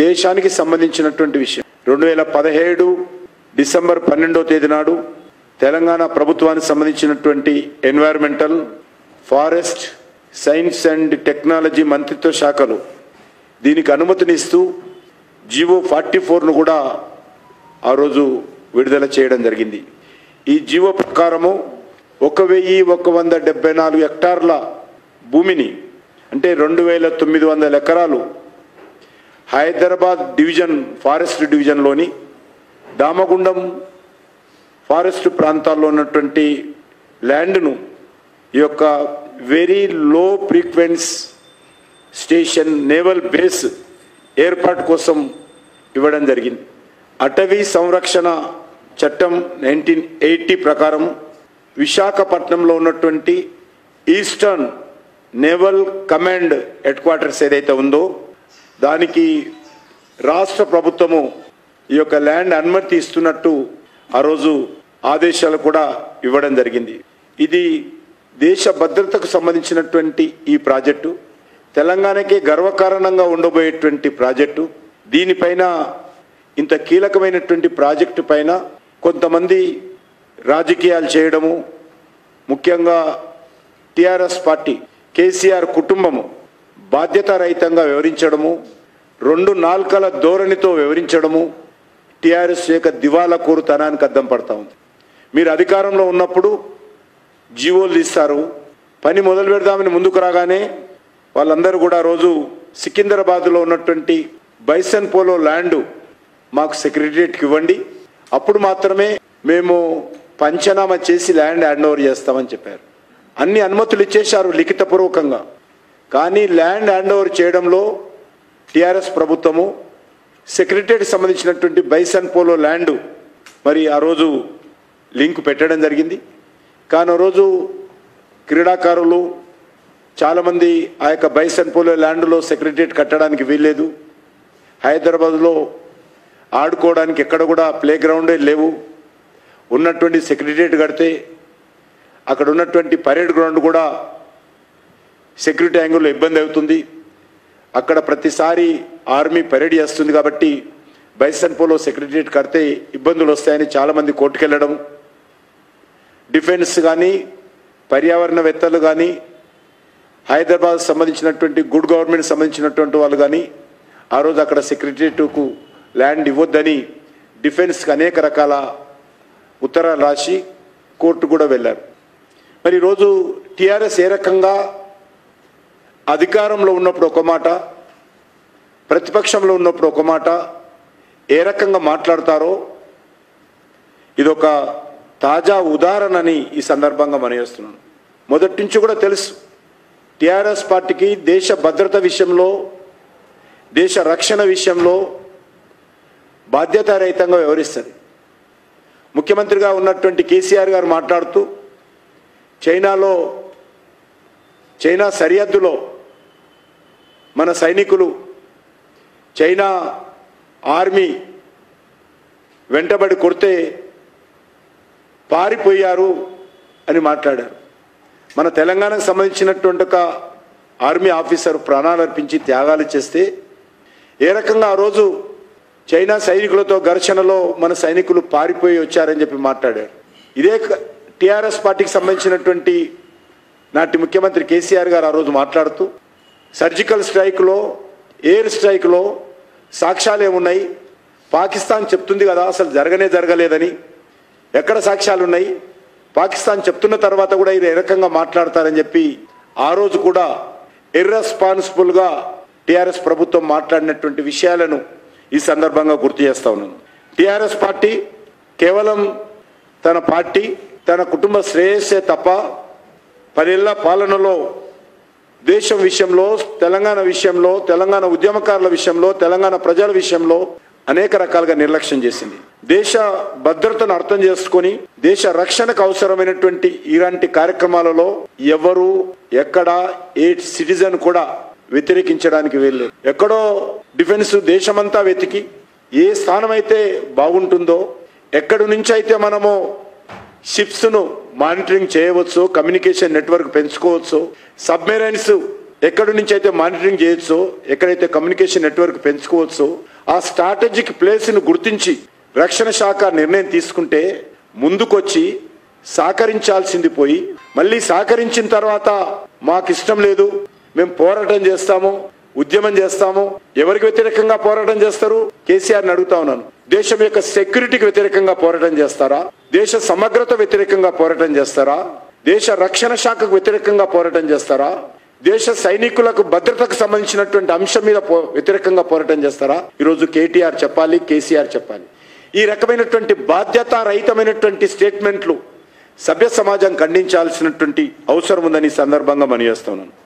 దేశానికి సంబంధించినటువంటి విషయం రెండు వేల పదిహేడు డిసెంబర్ పన్నెండో తేదీ నాడు తెలంగాణ ప్రభుత్వానికి సంబంధించినటువంటి environmental forest science and technology మంత్రిత్వ శాఖలు దీనికి అనుమతినిస్తూ జివో ఫార్టీ ఫోర్ను కూడా ఆ రోజు విడుదల చేయడం జరిగింది ఈ జీవో ప్రకారము ఒక వెయ్యి ఒక వంద డెబ్బై నాలుగు హెక్టార్ల భూమిని అంటే రెండు వేల తొమ్మిది వందల ఎకరాలు హైదరాబాద్ డివిజన్ ఫారెస్ట్ డివిజన్లోని దామగుండం ఫారెస్ట్ ప్రాంతాల్లో ఉన్నటువంటి ల్యాండ్ను ఈ యొక్క very low ఫ్రీక్వెన్స్ station naval base ఏర్పాటు కోసం ఇవ్వడం జరిగింది అటవీ సంరక్షణ చట్టం నైన్టీన్ ఎయిటీ ప్రకారం విశాఖపట్నంలో ఉన్నటువంటి eastern naval command headquarters ఏదైతే ఉందో దానికి రాష్ట్ర ప్రభుత్వము ఈ యొక్క ల్యాండ్ అనుమతి ఇస్తున్నట్టు ఆ రోజు ఆదేశాలు కూడా ఇవ్వడం జరిగింది ఇది దేశ భద్రతకు సంబంధించినటువంటి ఈ ప్రాజెక్టు తెలంగాణకే గర్వకారణంగా ఉండబోయేటువంటి ప్రాజెక్టు దీనిపైన ఇంత కీలకమైనటువంటి ప్రాజెక్టు పైన కొంతమంది రాజకీయాలు చేయడము ముఖ్యంగా టిఆర్ఎస్ పార్టీ కేసీఆర్ కుటుంబము బాధ్యతారహితంగా వివరించడము రెండు నాల్కల ధోరణితో వివరించడము టిఆర్ఎస్ యొక్క దివాలా కోరుతనానికి అద్దం పడతా ఉంది మీరు అధికారంలో ఉన్నప్పుడు జీవోలు తీస్తారు పని మొదలు పెడదామని ముందుకు రాగానే వాళ్ళందరూ కూడా రోజు సికింద్రాబాద్లో ఉన్నటువంటి బైసన్ పోలో ల్యాండ్ మాకు సెక్రటరియట్కి ఇవ్వండి అప్పుడు మాత్రమే మేము పంచనామా చేసి ల్యాండ్ హ్యాండ్ ఓవర్ చేస్తామని చెప్పారు అన్ని అనుమతులు ఇచ్చేశారు లిఖితపూర్వకంగా కానీ ల్యాండ్ హ్యాండ్ ఓవర్ చేయడంలో టిఆర్ఎస్ ప్రభుత్వము సెక్రటరీకి సంబంధించినటువంటి బైసన్ పోలో ల్యాండ్ మరి ఆ రోజు లింక్ పెట్టడం జరిగింది కానీ ఆ రోజు క్రీడాకారులు చాలామంది ఆ యొక్క బైసన్ పోలో ల్యాండ్లో సెక్రటరియట్ కట్టడానికి వీల్లేదు హైదరాబాద్లో ఆడుకోవడానికి ఎక్కడ కూడా ప్లే గ్రౌండే లేవు ఉన్నటువంటి సెక్రటరియట్ కడితే అక్కడ ఉన్నటువంటి పరేడ్ గ్రౌండ్ కూడా సెక్యూరిటీ యాంగిల్లో ఇబ్బంది అవుతుంది అక్కడ ప్రతిసారి ఆర్మీ పరేడ్ చేస్తుంది కాబట్టి బైసన్ పోలో సెక్రటరియట్ కడితే ఇబ్బందులు వస్తాయని చాలామంది కోర్టుకెళ్ళడం డిఫెన్స్ కానీ పర్యావరణవేత్తలు కానీ హైదరాబాద్ సంబంధించినటువంటి గుడ్ గవర్నమెంట్ సంబంధించినటువంటి వాళ్ళు కానీ ఆ రోజు అక్కడ సెక్రటరియట్కు ల్యాండ్ ఇవ్వొద్దని డిఫెన్స్కి అనేక రకాల ఉత్తరాలు రాసి కోర్టు కూడా వెళ్ళారు మరి ఈరోజు టీఆర్ఎస్ ఏ రకంగా అధికారంలో ఉన్నప్పుడు ఒక మాట ప్రతిపక్షంలో ఉన్నప్పుడు ఒక మాట ఏ రకంగా మాట్లాడతారో ఇదొక తాజా ఉదాహరణని ఈ సందర్భంగా మనయేస్తున్నాను మొదటి నుంచి కూడా తెలుసు టిఆర్ఎస్ పార్టీకి దేశ భద్రత విషయంలో దేశ రక్షణ విషయంలో బాధ్యతారహితంగా వ్యవహరిస్తుంది ముఖ్యమంత్రిగా ఉన్నటువంటి కేసీఆర్ గారు మాట్లాడుతూ చైనాలో చైనా సరిహద్దులో మన సైనికులు చైనా ఆర్మీ వెంటబడి కొడితే పారిపోయారు అని మాట్లాడారు మన తెలంగాణకు సంబంధించినటువంటి ఒక ఆర్మీ ఆఫీసర్ ప్రాణాలు అర్పించి త్యాగాలు చేస్తే ఏ రకంగా ఆ రోజు చైనా సైనికులతో ఘర్షణలో మన సైనికులు పారిపోయి వచ్చారని చెప్పి మాట్లాడారు ఇదే టిఆర్ఎస్ పార్టీకి సంబంధించినటువంటి నాటి ముఖ్యమంత్రి కేసీఆర్ గారు ఆ రోజు మాట్లాడుతూ సర్జికల్ స్ట్రైక్లో ఎయిర్ స్ట్రైక్లో సాక్ష్యాలు ఏమున్నాయి పాకిస్తాన్ చెప్తుంది కదా అసలు జరగనే జరగలేదని ఎక్కడ సాక్ష్యాలు ఉన్నాయి పాకిస్తాన్ చెప్తున్న తర్వాత కూడా ఇది ఏ రకంగా మాట్లాడతారని చెప్పి ఆ రోజు కూడా ఇర్రెస్పాన్సిబుల్గా టిఆర్ఎస్ ప్రభుత్వం మాట్లాడినటువంటి విషయాలను ఈ సందర్భంగా గుర్తు చేస్తా ఉన్నాను టిఆర్ఎస్ పార్టీ కేవలం తన పార్టీ తన కుటుంబ శ్రేయస్సే తప్ప పదేళ్ల పాలనలో దేశం విషయంలో తెలంగాణ విషయంలో తెలంగాణ ఉద్యమకారుల విషయంలో తెలంగాణ ప్రజల విషయంలో అనేక రకాలుగా నిర్లక్ష్యం చేసింది దేశ భద్రతను అర్థం చేసుకొని దేశ రక్షణకు అవసరమైనటువంటి ఇలాంటి కార్యక్రమాలలో ఎవరు ఎక్కడ ఏ సిటిజన్ కూడా వ్యతిరేకించడానికి వెళ్ళలేదు ఎక్కడో డిఫెన్స్ దేశమంతా వెతికి ఏ స్థానం అయితే బాగుంటుందో ఎక్కడి నుంచి అయితే మనము షిప్స్ను మానిటరింగ్ చేయవచ్చు కమ్యూనికేషన్ నెట్వర్క్ పెంచుకోవచ్చు సబ్మెరైన్స్ ఎక్కడి నుంచి అయితే మానిటరింగ్ చేయొచ్చో ఎక్కడైతే కమ్యూనికేషన్ నెట్వర్క్ పెంచుకోవచ్చో ఆ స్ట్రాటజిక్ ప్లేస్ను గుర్తించి రక్షణ శాఖ నిర్ణయం తీసుకుంటే ముందుకొచ్చి సహకరించాల్సింది పోయి మళ్ళీ సహకరించిన తర్వాత మాకు ఇష్టం లేదు మేము పోరాటం చేస్తాము ఉద్యమం చేస్తాము ఎవరికి వ్యతిరేకంగా పోరాటం చేస్తారు కేసీఆర్ అడుగుతా ఉన్నాను దేశం యొక్క సెక్యూరిటీకి వ్యతిరేకంగా పోరాటం చేస్తారా దేశ సమగ్రత వ్యతిరేకంగా పోరాటం చేస్తారా దేశ రక్షణ శాఖకు వ్యతిరేకంగా పోరాటం చేస్తారా దేశ సైనికులకు భద్రతకు సంబంధించినటువంటి అంశం మీద పో- వ్యతిరేకంగా పోరాటం చేస్తారా ఈరోజు కేటీఆర్ చెప్పాలి కేసీఆర్ చెప్పాలి ఈ రకమైనటువంటి బాధ్యత రహితమైనటువంటి స్టేట్మెంట్లు సభ్య సమాజం ఖండించాల్సినటువంటి అవసరం ఉందని ఈ సందర్భంగా మనం చేస్తున్నాను